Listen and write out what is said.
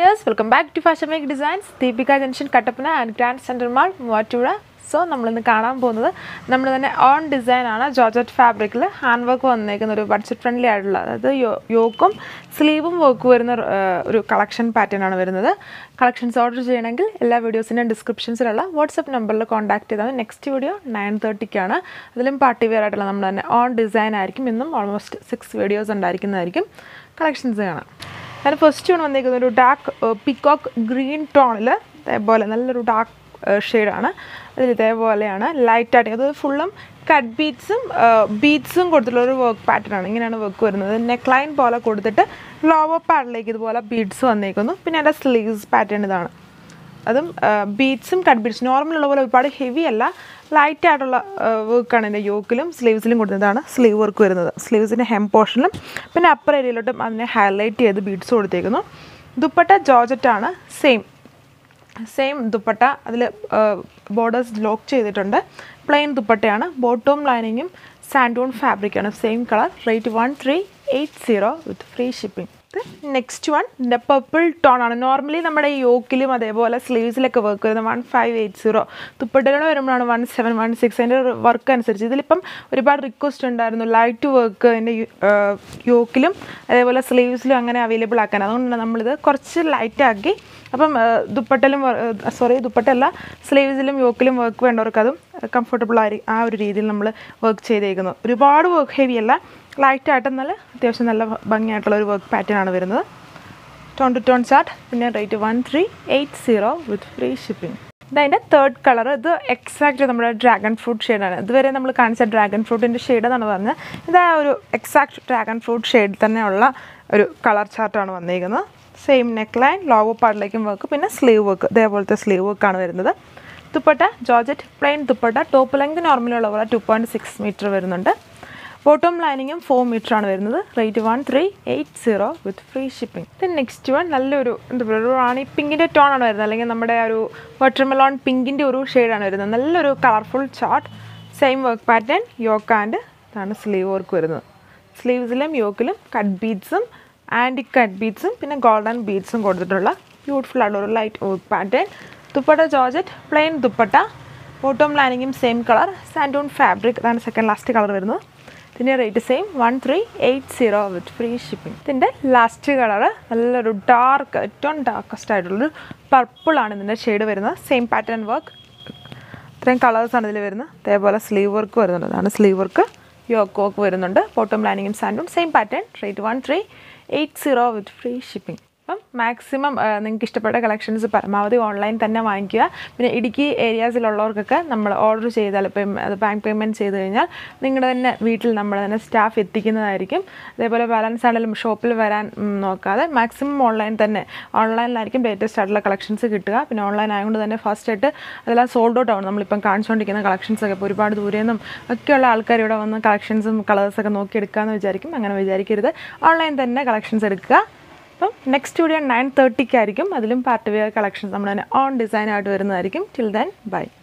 dears welcome back to fashion make designs Deepika junction Kattappana and grand centre mall Muvattupuzha so നമ്മളിന്ന് കാണാൻ പോകുന്നത് നമ്മൾ തന്നെ ഓൺ ഡിസൈൻ ആണ് ജോർജറ്റ് ഫാബ്രിക്കിൽ ഹാൻഡ് വർക്ക് വന്നേക്കുന്ന ഒരു ബഡ്ജറ്റ് ഫ്രണ്ട്ലി ആയിട്ടുള്ള അതായത് യോ യോക്കും സ്ലീവും വർക്ക് വരുന്ന ഒരു, ആ, ഒരു കളക്ഷൻ പാറ്റേൺ ആണ് വരുന്നത് കളക്ഷൻസ് ഓർഡർ ചെയ്യണമെങ്കിൽ എല്ലാ വീഡിയോസിൻ്റെയും ഡിസ്ക്രിപ്ഷൻസിലുള്ള വാട്സപ്പ് നമ്പറിൽ കോൺടാക്ട് ചെയ്താൽ നെക്സ്റ്റ് വീഡിയോ നയൻ തേർട്ടിക്കാണ് അതിലും പാർട്ടി വെയർ ആയിട്ടുള്ള നമ്മൾ തന്നെ ഓൺ ഡിസൈൻ ആയിരിക്കും ഇന്നും ഓൾമോസ്റ്റ് സിക്സ് വീഡിയോസ് ഉണ്ടായിരിക്കുന്നതായിരിക്കും കളക്ഷൻസ് കാണാം ഞാൻ ഫസ്റ്റ് വൺ വന്നിരിക്കുന്നത് ഒരു ഡാർക്ക് പിക്കോക്ക് ഗ്രീൻ ടോണിൽ ഇതേപോലെ നല്ലൊരു ഡാർക്ക് ഷെയ്ഡാണ് അതിൽ ഇതേപോലെയാണ് ലൈറ്റായിട്ട് അത് ഫുള്ളും കട്ട് ബീറ്റ്സും ബീറ്റ്സും കൊടുത്തിട്ടുള്ള ഒരു വർക്ക് പാറ്റേൺ ആണ് ഇങ്ങനെയാണ് വർക്ക് വരുന്നത് നെക്ക് ലൈൻ പോലെ കൊടുത്തിട്ട് ലോവർ പാഡിലേക്ക് ഇതുപോലെ ബീഡ്സ് വന്നേക്കുന്നു പിന്നെ അതിൻ്റെ സ്ലീവ്സ് പാറ്റേൺ ഇതാണ് അതും ബീറ്റ്സും കട്ട് ബീറ്റ്സ് നോർമൽ ഉള്ള പോലെ ഒരുപാട് ഹെവി അല്ല ലൈറ്റ് ആയിട്ടുള്ള വർക്കാണ് എൻ്റെ യോക്കിലും സ്ലീവ്സിലും കൊടുത്തതാണ് സ്ലീവ് വർക്ക് വരുന്നത് സ്ലീവ്സിൻ്റെ ഹെം പോർഷനിലും പിന്നെ അപ്പർ ഏരിയയിലോട്ടും അതിനെ ഹൈലൈറ്റ് ചെയ്ത് ബീഡ്സ് കൊടുത്തേക്കുന്നു ദുപ്പട്ട ജോർജറ്റാണ് സെയിം സെയിം ദുപ്പട്ട അതിൽ ബോർഡേഴ്സ് ലോക്ക് ചെയ്തിട്ടുണ്ട് പ്ലെയിൻ ദുപ്പട്ടയാണ് ബോട്ടോം ലൈനിങ്ങും സാൻഡൂൺ ഫാബ്രിക്കാണ് same colour rate one three eight zero with free shipping next one ഇതിൻ്റെ പർപ്പിൾ ടോൺ ആണ് നോർമലി നമ്മുടെ ഈ യോക്കിലും അതേപോലെ സ്ലീവ്സിലൊക്കെ വർക്ക് വരുന്നത് വൺ ഫൈവ് എയ്റ്റ് സീറോ ദുപ്പട്ടകൾ വരുമ്പോഴാണ് വൺ സെവൻ വൺ സിക്സ് അതിൻ്റെ വർക്ക് അനുസരിച്ച് ഇതിലിപ്പം ഒരുപാട് റിക്വസ്റ്റ് ഉണ്ടായിരുന്നു ലൈറ്റ് വർക്ക് അതിൻ്റെ യോക്കിലും അതേപോലെ സ്ലീവ്സിലും അങ്ങനെ അവൈലബിൾ ആക്കാൻ അതുകൊണ്ടാണ് നമ്മളിത് കുറച്ച് ലൈറ്റ് ആക്കി അപ്പം ആ, ദുപ്പട്ടയിലും സോറി ദുപ്പട്ടല്ല സ്ലീവ്സിലും യോക്കിലും വർക്ക് വേണ്ടവർക്ക് അതും കംഫർട്ടബിൾ ആയി ആ ഒരു രീതിയിൽ നമ്മൾ വർക്ക് ചെയ്തേക്കുന്നു ഒരുപാട് വർക്ക് ഹെവി അല്ല ലൈറ്റായിട്ട് നല്ല അത്യാവശ്യം നല്ല ഭംഗിയായിട്ടുള്ള ഒരു വർക്ക് പാറ്റേൺ ആണ് വരുന്നത് ടോൺ ടു ടോൺ ചാർട്ട് പിന്നെ rate one three eight zero with free shipping ഇതതിൻ്റെ തേർഡ് കളർ ഇത് എക്സാക്റ്റ് നമ്മുടെ ഡ്രാഗൺ ഫ്രൂട്ട് ഷെയ്ഡാണ് ഇതുവരെ നമ്മൾ കാണിച്ച ഡ്രാഗൺ ഫ്രൂട്ടിൻ്റെ ഷെയ്ഡ് എന്നാണ് പറഞ്ഞത് ഇത് ആ ഒരു എക്സാക്ട് ഡ്രാഗൺ ഫ്രൂട്ട് ഷെയ്ഡിൽ തന്നെയുള്ള ഒരു കളർ ചാർട്ടാണ് വന്നിരിക്കുന്നത് സെയിം നെക്ക് ലൈൻ ലോവർ പാർട്ടിലേക്കും വർക്ക് പിന്നെ സ്ലീവ് വർക്ക് ഇതേപോലത്തെ സ്ലീവ് വർക്കാണ് വരുന്നത് dupatta georgette plain dupatta top length നോർമലുള്ള പോലെ ടു പോയിൻറ്റ് സിക്സ് മീറ്റർ വരുന്നുണ്ട് ബോട്ടം ലൈനിങ്ങും ഫോർ മീറ്റർ ആണ് വരുന്നത് rate one three eight zero with free shipping then next one നല്ലൊരു എന്താ പറയുക ഒരു റാണി പിങ്കിൻ്റെ ടോൺ ആണ് വരുന്നത് അല്ലെങ്കിൽ നമ്മുടെ ആ ഒരു വാട്ടർമെലോൺ പിങ്കിൻ്റെ ഒരു ഷെയ്ഡാണ് വരുന്നത് നല്ലൊരു colourful chart same work pattern yoke and ഇതാണ് സ്ലീവ് വർക്ക് വരുന്നത് സ്ലീവ്സിലും യോക്കിലും കട്ട് ബീഡ്സും ആൻറ്റി കട്ട് ബീഡ്സും പിന്നെ ഗോൾഡൻ ബീഡ്സും കൊടുത്തിട്ടുള്ള ബ്യൂട്ടിഫുൾ ആയിട്ടുള്ള ഒരു light work pattern dupatta georgette plain dupatta bottom ലൈനിങ്ങും സെയിം കളർ സാൻഡൂൺ ഫാബ്രിക് അതാണ് സെക്കൻഡ് ലാസ്റ്റ് കളർ വരുന്നത് ഇതിൻ്റെ rate same one three eight zero with free shipping ഇതിൻ്റെ ലാസ്റ്റ് കളർ നല്ലൊരു ഡാർക്ക് ഏറ്റവും ഡാർക്കസ്റ്റ് ആയിട്ടുള്ളൊരു പർപ്പിളാണ് ഇതിൻ്റെ ഷെയ്ഡ് വരുന്നത് സെയിം പാറ്റേൺ വർക്ക് ഇത്രയും കളേഴ്സാണ് ഇതിൽ വരുന്നത് അതേപോലെ സ്ലീവ് വർക്ക് വരുന്നുണ്ട് അതാണ് സ്ലീവ് വർക്ക് യോക്ക് വർക്ക് വരുന്നുണ്ട് ബോട്ടം ലൈനിങ്ങും സാൻഡും same pattern rate one three eight zero with free shipping അപ്പം മാക്സിമം നിങ്ങൾക്ക് ഇഷ്ടപ്പെട്ട കളക്ഷൻസ് പരമാവധി ഓൺലൈൻ തന്നെ വാങ്ങിക്കുക പിന്നെ ഇടുക്കി ഏരിയാസിലുള്ളവർക്കൊക്കെ നമ്മൾ ഓർഡർ ചെയ്താൽ ഇപ്പം അത് ബാങ്ക് പേയ്മെൻറ്റ് ചെയ്ത് കഴിഞ്ഞാൽ നിങ്ങളുടെ തന്നെ വീട്ടിൽ നമ്മൾ തന്നെ സ്റ്റാഫ് എത്തിക്കുന്നതായിരിക്കും അതേപോലെ ബാലൻസ് ആണെങ്കിലും ഷോപ്പിൽ വരാൻ ഉം, നോക്കാതെ മാക്സിമം ഓൺലൈൻ തന്നെ ഓൺലൈനിലായിരിക്കും ലേറ്റസ്റ്റ് ആയിട്ടുള്ള കളക്ഷൻസ് കിട്ടുക പിന്നെ ഓൺലൈൻ ആയതുകൊണ്ട് തന്നെ ഫസ്റ്റ് ആയിട്ട് അതെല്ലാം സോൾഡ് ഔട്ട് ആവും നമ്മളിപ്പം കാണിച്ചുകൊണ്ടിരിക്കുന്ന കളക്ഷൻസ് ഒക്കെ ഇപ്പോൾ ഒരുപാട് ദൂരെ നിന്നും ഒക്കെയുള്ള ആൾക്കാർ ഇവിടെ വന്ന് കളക്ഷൻസും കളേഴ്സൊക്കെ നോക്കി എടുക്കാമെന്ന് വിചാരിക്കും അങ്ങനെ വിചാരിക്കരുത് ഓൺലൈൻ തന്നെ കളക്ഷൻസ് എടുക്കുക അപ്പം നെക്സ്റ്റ് വീഡിയോ നയൻ തേർട്ടിക്കായിരിക്കും അതിലും പാർട്ടി വെയർ കളക്ഷൻസ് നമ്മൾ തന്നെ ഓൺ ഡിസൈൻ ആയിട്ട് വരുന്നതായിരിക്കും ടിൽ ദെൻ ബൈ